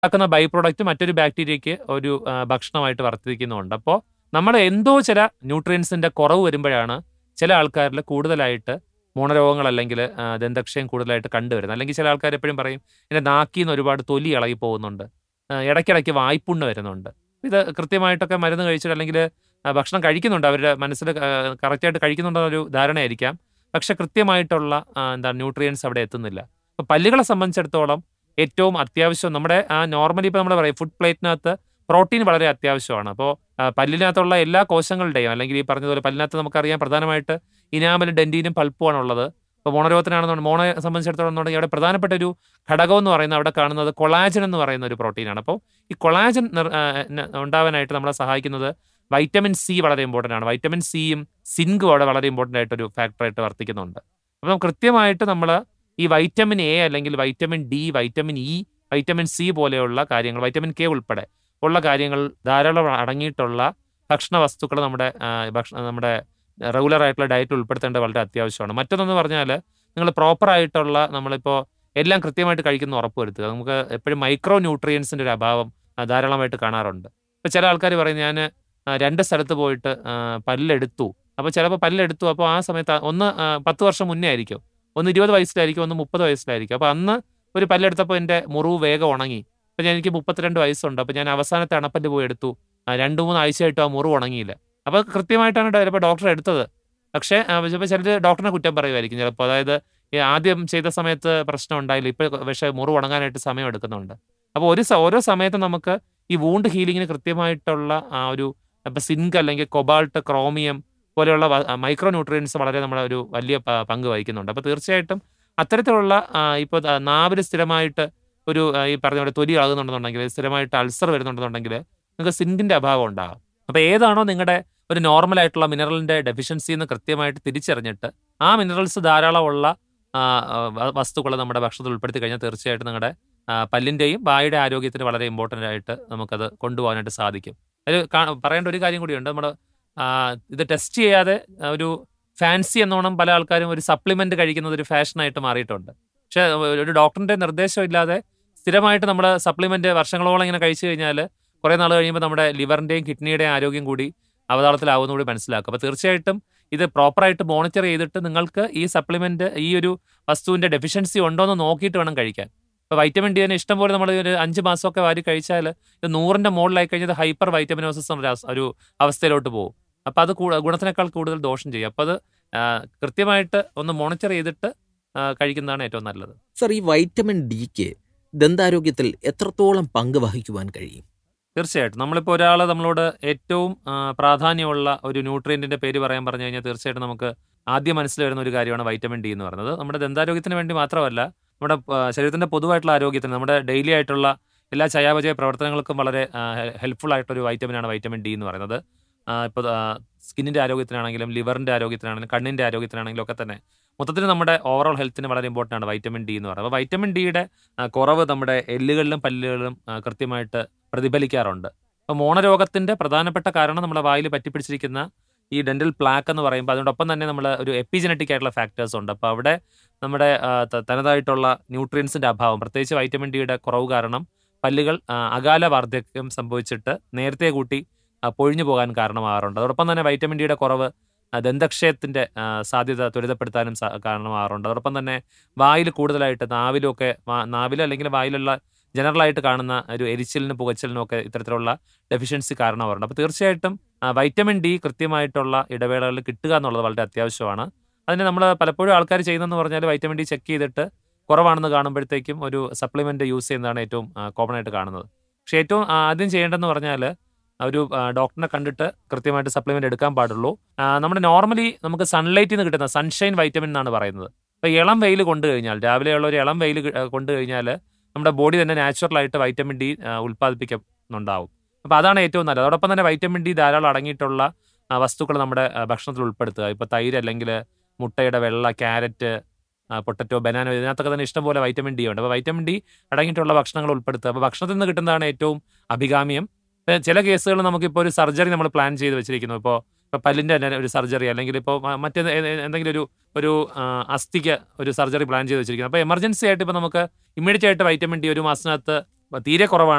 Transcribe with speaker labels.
Speaker 1: ഉണ്ടാക്കുന്ന by product മറ്റൊരു ബാക്ടീരിയയ്ക്ക് ഒരു ആ, ഭക്ഷണമായിട്ട് വർത്തിക്കുന്നുണ്ട് അപ്പോൾ നമ്മുടെ എന്തോ ചില ന്യൂട്രിയൻസിന്റെ കുറവ് വരുമ്പോഴാണ് ചില ആൾക്കാരിൽ കൂടുതലായിട്ട് മോണരോഗങ്ങൾ അല്ലെങ്കിൽ ആ, ദന്തക്ഷയം കൂടുതലായിട്ട് കണ്ടുവരുന്നത് അല്ലെങ്കിൽ ചില ആൾക്കാർ എപ്പോഴും പറയും എൻ്റെ നാക്കിൽ നിന്ന് ഒരുപാട് തൊലി ഇളകി പോകുന്നുണ്ട് ആ, ഇടയ്ക്കിടയ്ക്ക് വായ്പുണ്ണ് വരുന്നുണ്ട് ഇത് കൃത്യമായിട്ടൊക്കെ മരുന്ന് കഴിച്ചിട്ട് അല്ലെങ്കിൽ ആ, ഭക്ഷണം കഴിക്കുന്നുണ്ട് അവരുടെ മനസ്സിൽ കറക്റ്റായിട്ട് കഴിക്കുന്നുണ്ടെന്നൊരു ധാരണയായിരിക്കാം പക്ഷെ കൃത്യമായിട്ടുള്ള ആ, എന്താ ന്യൂട്രിയൻസ് അവിടെ എത്തുന്നില്ല അപ്പോൾ പല്ലുകളെ സംബന്ധിച്ചിടത്തോളം ഏറ്റവും അത്യാവശ്യം നമ്മുടെ ആ നോർമലി ഇപ്പോൾ നമ്മൾ പറയും ഫുഡ് പ്ലേറ്റിനകത്ത് പ്രോട്ടീൻ വളരെ അത്യാവശ്യമാണ് അപ്പോൾ പല്ലിനകത്തുള്ള എല്ലാ കോശങ്ങളുടെയും അല്ലെങ്കിൽ ഈ പറഞ്ഞതുപോലെ പല്ലിനകത്ത് നമുക്കറിയാം പ്രധാനമായിട്ട് ഇനാമലും ഡെന്റീനും പൾപ്പുമാണ് ഉള്ളത് ഇപ്പോൾ മോണരോഗത്തിനാണെന്നുണ്ട് മോണയെ സംബന്ധിച്ചിടത്തോളം എന്നുണ്ടെങ്കിൽ അവിടെ പ്രധാനപ്പെട്ട ഒരു ഘടകം എന്ന് പറയുന്നത് അവിടെ കാണുന്നത് കൊളാജൻ എന്ന് പറയുന്ന ഒരു പ്രോട്ടീനാണ് അപ്പോൾ ഈ കൊളാജൻ നിർ- ആ, ന- ഉണ്ടാവാനായിട്ട് നമ്മളെ സഹായിക്കുന്നത് വൈറ്റമിൻ സി വളരെ ഇമ്പോർട്ടൻ്റ് ആണ് വൈറ്റമിൻ സിയും സിങ്കും അവിടെ വളരെ ഇമ്പോർട്ടൻ്റ് ആയിട്ടൊരു ഫാക്ടറായിട്ട് വർത്തിക്കുന്നുണ്ട് അപ്പം കൃത്യമായിട്ട് നമ്മൾ ഈ വൈറ്റമിൻ എ അല്ലെങ്കിൽ vitamin D vitamin E vitamin C പോലെയുള്ള കാര്യങ്ങൾ വൈറ്റമിൻ കെ ഉൾപ്പെടെ ഉള്ള കാര്യങ്ങൾ ധാരാളം അടങ്ങിയിട്ടുള്ള ഭക്ഷണ വസ്തുക്കൾ നമ്മുടെ ആ, ഭക്ഷണ നമ്മുടെ റെഗുലർ ആയിട്ടുള്ള ഡയറ്റിൽ ഉൾപ്പെടുത്തേണ്ടത് വളരെ അത്യാവശ്യമാണ് മറ്റൊന്നെന്ന് പറഞ്ഞാൽ നിങ്ങൾ പ്രോപ്പർ ആയിട്ടുള്ള നമ്മളിപ്പോൾ എല്ലാം കൃത്യമായിട്ട് കഴിക്കുന്ന ഉറപ്പുവരുത്തുക നമുക്ക് എപ്പോഴും മൈക്രോ ന്യൂട്രിയൻസിന്റെ ഒരു അഭാവം ആ, ധാരാളമായിട്ട് കാണാറുണ്ട് ഇപ്പോൾ ചില ആൾക്കാർ പറയും ഞാൻ രണ്ട് സ്ഥലത്ത് പോയിട്ട് ആ, പല്ലെടുത്തു അപ്പോൾ ചിലപ്പോൾ പല്ലെടുത്തു അപ്പോൾ ആ സമയത്ത് ഒന്ന് ആ, പത്ത് വർഷം മുന്നേ ആയിരിക്കും ഒന്ന് ഇരുപത് വയസ്സിലായിരിക്കും ഒന്ന് മുപ്പത് വയസ്സിലായിരിക്കും അപ്പോൾ അന്ന് ഒരു പല്ലെടുത്തപ്പോൾ എൻ്റെ മുറിവ് വേഗം ഉണങ്ങി അപ്പോൾ ഞാൻ എനിക്ക് മുപ്പത്തിരണ്ട് വയസ്സുണ്ട് അപ്പോൾ ഞാൻ അവസാനത്തെ അണപ്പല്ല് പോയി എടുത്തു ആ, രണ്ട് മൂന്ന് ആഴ്ചയായിട്ടും ആ മുറിവ് ഉണങ്ങിയില്ല അപ്പോൾ കൃത്യമായിട്ടാണ് ചിലപ്പോൾ ഡോക്ടർ എടുത്തത് പക്ഷേ ചിലപ്പോൾ ചിലർ ഡോക്ടറിനെ കുറ്റം പറയുമായിരിക്കും ചിലപ്പോൾ അതായത് ഈ ആദ്യം ചെയ്ത സമയത്ത് പ്രശ്നം ഉണ്ടായില്ല ഇപ്പോൾ പക്ഷേ മുറിവ് ഉണങ്ങാനായിട്ട് സമയം എടുക്കുന്നുണ്ട് അപ്പോൾ ഒരു സ- ഓരോ സമയത്ത് നമുക്ക് ഈ വൂണ്ട് ഹീലിങ്ങിന് കൃത്യമായിട്ടുള്ള ആ ഒരു ഇപ്പം സിങ്ക് അല്ലെങ്കിൽ കൊബാൾട്ട് ക്രോമിയം പോലെയുള്ള മൈക്രോ ന്യൂട്രിയൻസ് വളരെ നമ്മുടെ ഒരു വലിയ പ- പങ്ക് വഹിക്കുന്നുണ്ട് അപ്പോൾ തീർച്ചയായിട്ടും അത്തരത്തിലുള്ള ഇപ്പോൾ നാവിൽ സ്ഥിരമായിട്ട് ഒരു ആ, ഈ പറഞ്ഞ പോലെ തൊലി ആകുന്നുണ്ടെന്നുണ്ടെങ്കിൽ സ്ഥിരമായിട്ട് അൾസർ വരുന്നുണ്ടെന്നുണ്ടെങ്കിൽ നിങ്ങൾക്ക് സിങ്കിന്റെ അഭാവം ഉണ്ടാകും അപ്പോൾ ഏതാണോ നിങ്ങളുടെ ഒരു നോർമൽ ആയിട്ടുള്ള മിനറലിന്റെ ഡെഫിഷ്യൻസി എന്ന് കൃത്യമായിട്ട് തിരിച്ചറിഞ്ഞിട്ട് ആ മിനറൽസ് ധാരാളമുള്ള വസ്തുക്കൾ നമ്മുടെ ഭക്ഷണത്തിൽ ഉൾപ്പെടുത്തി കഴിഞ്ഞാൽ തീർച്ചയായിട്ടും നിങ്ങളുടെ ആ, പല്ലിന്റെയും വായുടെ ആരോഗ്യത്തിന് വളരെ ഇമ്പോർട്ടൻ്റ് ആയിട്ട് നമുക്കത് കൊണ്ടുപോകാനായിട്ട് സാധിക്കും അത് കാ- പറയേണ്ട ഒരു കാര്യം കൂടിയുണ്ട് നമ്മൾ ഇത് ടെസ്റ്റ് ചെയ്യാതെ ആ, ഒരു ഫാൻസി എന്നോണം പല ആൾക്കാരും ഒരു സപ്ലിമെന്റ് കഴിക്കുന്നത് ഒരു ഫാഷനായിട്ട് മാറിയിട്ടുണ്ട് പക്ഷെ ഒരു ഡോക്ടറിന്റെ നിർദ്ദേശം ഇല്ലാതെ സ്ഥിരമായിട്ട് നമ്മൾ സപ്ലിമെന്റ് വർഷങ്ങളോളം ഇങ്ങനെ കഴിച്ചു കഴിഞ്ഞാൽ കുറെ നാൾ കഴിയുമ്പോൾ നമ്മുടെ ലിവറിന്റെയും കിഡ്നിയുടെയും ആരോഗ്യം കൂടി അവതാളത്തിലാവുന്ന കൂടി മനസ്സിലാക്കും അപ്പോൾ തീർച്ചയായിട്ടും ഇത് പ്രോപ്പറായിട്ട് മോണിറ്റർ ചെയ്തിട്ട് നിങ്ങൾക്ക് ഈ സപ്ലിമെന്റ് ഈ ഒരു വസ്തുവിന്റെ ഡെഫിഷ്യൻസി ഉണ്ടോ എന്ന് നോക്കിയിട്ട് വേണം കഴിക്കാൻ ഇപ്പോൾ വൈറ്റമിൻ ഡി തന്നെ ഇഷ്ടംപോലെ നമ്മൾ ഒരു അഞ്ച് മാസമൊക്കെ വാരി കഴിച്ചാൽ ഇത് നൂറിന്റെ മുകളിലായി കഴിഞ്ഞത് ഹൈപ്പർ വൈറ്റമിനോസിസ് എന്ന ഒരു അവസ്ഥ- ഒരു അവസ്ഥയിലോട്ട് പോകും അപ്പോൾ അത് കൂ- ഗുണത്തിനേക്കാൾ കൂടുതൽ ദോഷം ചെയ്യും അപ്പോൾ അത് ആ, കൃത്യമായിട്ട് ഒന്ന് മോണിറ്റർ ചെയ്തിട്ട് ആ, കഴിക്കുന്നതാണ് ഏറ്റവും നല്ലത്
Speaker 2: സർ ഈ വൈറ്റമിൻ ഡിക്ക് ദന്താരോഗ്യത്തിൽ എത്രത്തോളം പങ്ക് വഹിക്കുവാൻ കഴിയും
Speaker 1: തീർച്ചയായിട്ടും നമ്മളിപ്പോൾ ഒരാൾ നമ്മളോട് ഏറ്റവും ആ, പ്രാധാന്യമുള്ള ഒരു ന്യൂട്രിയന്റിന്റെ പേര് പറയാൻ പറഞ്ഞു കഴിഞ്ഞാൽ തീർച്ചയായിട്ടും നമുക്ക് ആദ്യം മനസ്സിൽ വരുന്ന ഒരു കാര്യമാണ് വൈറ്റമിൻ ഡി എന്ന് പറയുന്നത് നമ്മുടെ ദന്താരോഗ്യത്തിന് വേണ്ടി മാത്രമല്ല നമ്മുടെ ആ, ശരീരത്തിന്റെ പൊതുവായിട്ടുള്ള ആരോഗ്യത്തിന് നമ്മുടെ ഡെയിലി ആയിട്ടുള്ള എല്ലാ ചയാപചയ പ്രവർത്തനങ്ങൾക്കും വളരെ ഹെൽപ്ഫുൾ ആയിട്ടൊരു വൈറ്റമിനാണ് വൈറ്റമിൻ ഡി എന്ന് പറയുന്നത് ഇപ്പോൾ സ്കിന്നിന്റെ ആരോഗ്യത്തിനാണെങ്കിലും ലിവറിന്റെ ആരോഗ്യത്തിനാണെങ്കിലും കണ്ണിന്റെ ആരോഗ്യത്തിനാണെങ്കിലും ഒക്കെ തന്നെ മൊത്തത്തിൽ നമ്മുടെ ഓവറോൾ ഹെൽത്തിന് വളരെ ഇമ്പോർട്ടൻ്റ് ആണ് വൈറ്റമിൻ ഡി എന്ന് പറയുന്നത് അപ്പോൾ വൈറ്റമിൻ ഡിയുടെ കുറവ് നമ്മുടെ എല്ലുകളിലും പല്ലുകളിലും ആ, കൃത്യമായിട്ട് പ്രതിഫലിക്കാറുണ്ട് അപ്പോൾ മോണരോഗത്തിന്റെ പ്രധാനപ്പെട്ട കാരണം നമ്മുടെ വായിൽ പറ്റിപ്പിടിച്ചിരിക്കുന്ന ഈ ഡെന്റൽ പ്ലാക്ക് എന്ന് പറയുമ്പോൾ അതിനോടൊപ്പം തന്നെ നമ്മൾ ഒരു എപ്പിജനറ്റിക് ആയിട്ടുള്ള ഫാക്ടേഴ്സ് ഉണ്ട് അപ്പോൾ അവിടെ നമ്മുടെ ആ, ത- തനതായിട്ടുള്ള ന്യൂട്രിയൻസിന്റെ അഭാവം പ്രത്യേകിച്ച് വൈറ്റമിൻ ഡിയുടെ കുറവ് കാരണം പല്ലുകൾ ആ, അകാല വാർദ്ധക്യം സംഭവിച്ചിട്ട് നേരത്തെ കൂട്ടി ആ, പൊഴിഞ്ഞു പോകാൻ കാരണമാകാറുണ്ട് അതോടൊപ്പം തന്നെ വൈറ്റമിൻ ഡിയുടെ കുറവ് ആ, ദന്തക്ഷയത്തിന്റെ ആ, സാധ്യത ത്വരിതപ്പെടുത്താനും സ- കാരണമാകാറുണ്ട് അതോടൊപ്പം തന്നെ വായിൽ കൂടുതലായിട്ട് നാവിലൊക്കെ വാ- നാവിൽ അല്ലെങ്കിൽ വായിലുള്ള ജനറലായിട്ട് കാണുന്ന ഒരു എരിച്ചിലിനും പുകച്ചിലിനും ഒക്കെ ഇത്തരത്തിലുള്ള ഡെഫിഷ്യൻസി കാരണമാറുണ്ട് അപ്പോൾ തീർച്ചയായിട്ടും ആ, വൈറ്റമിൻ ഡി കൃത്യമായിട്ടുള്ള ഇടവേളകളിൽ കിട്ടുക എന്നുള്ളത് വളരെ അത്യാവശ്യമാണ് അതിന് നമ്മൾ പലപ്പോഴും ആൾക്കാർ ചെയ്യുന്നതെന്ന് പറഞ്ഞാൽ വൈറ്റമിൻ ഡി ചെക്ക് ചെയ്തിട്ട് കുറവാണെന്ന് കാണുമ്പോഴത്തേക്കും ഒരു സപ്ലിമെന്റ് യൂസ് ചെയ്യുന്നതാണ് ഏറ്റവും കോമൺ ആയിട്ട് കാണുന്നത് പക്ഷേ ഏറ്റവും ആ, ആദ്യം ചെയ്യേണ്ടതെന്ന് പറഞ്ഞാൽ ഒരു ആ, ഡോക്ടറിനെ കണ്ടിട്ട് കൃത്യമായിട്ട് സപ്ലിമെന്റ് എടുക്കാൻ പാടുള്ളൂ ആ, നമ്മുടെ നോർമലി നമുക്ക് സൺലൈറ്റിൽ നിന്ന് കിട്ടുന്ന സൺഷൈൻ വൈറ്റമിൻ എന്നാണ് പറയുന്നത് അപ്പോൾ ഇളം വെയിൽ കൊണ്ടു കഴിഞ്ഞാൽ രാവിലെയുള്ള ഒരു ഇളം വെയിൽ കൊണ്ടു കഴിഞ്ഞാൽ നമ്മുടെ ബോഡി തന്നെ നാച്ചുറലായിട്ട് വൈറ്റമിൻ ഡി ഉൽപ്പാദിപ്പിക്കുന്നുണ്ടാവും അപ്പോൾ അതാണ് ഏറ്റവും നല്ലത് അതോടൊപ്പം തന്നെ വൈറ്റമിൻ ഡി ധാരാളം അടങ്ങിയിട്ടുള്ള വസ്തുക്കൾ നമ്മുടെ ആ, ഭക്ഷണത്തിൽ ഉൾപ്പെടുത്തുക ഇപ്പോൾ തൈര് അല്ലെങ്കിൽ മുട്ടയുടെ വെള്ള ക്യാരറ്റ് പൊട്ടറ്റോ ബനാനോ ഇതിനകത്തൊക്കെ തന്നെ ഇഷ്ടംപോലെ വൈറ്റമിൻ ഡി ഉണ്ട് അപ്പോൾ വൈറ്റമിൻ ഡി അടങ്ങിയിട്ടുള്ള ഭക്ഷണങ്ങൾ ഉൾപ്പെടുത്തുക അപ്പോൾ ഭക്ഷണത്തിൽ നിന്ന് കിട്ടുന്നതാണ് ഏറ്റവും അഭികാമ്യം ഇപ്പൊ ചില കേസുകൾ നമുക്കിപ്പോൾ ഒരു സർജറി നമ്മൾ പ്ലാൻ ചെയ്ത് വെച്ചിരിക്കുന്നു ഇപ്പോൾ ഇപ്പോൾ പല്ലിൻ്റെ തന്നെ ഒരു സർജറി അല്ലെങ്കിൽ ഇപ്പോൾ മറ്റേ എന്തെങ്കിലും ഒരു ഒരു ആ, അസ്ഥിക്ക് ഒരു സർജറി പ്ലാൻ ചെയ്ത് വെച്ചിരിക്കുന്നു അപ്പോൾ എമർജൻസി ആയിട്ട് ഇപ്പോൾ നമുക്ക് ഇമ്മീഡിയറ്റ് ആയിട്ട് വൈറ്റമിൻ ഡി ഒരു മാസത്തിനകത്ത് തീരെ കുറവാണ്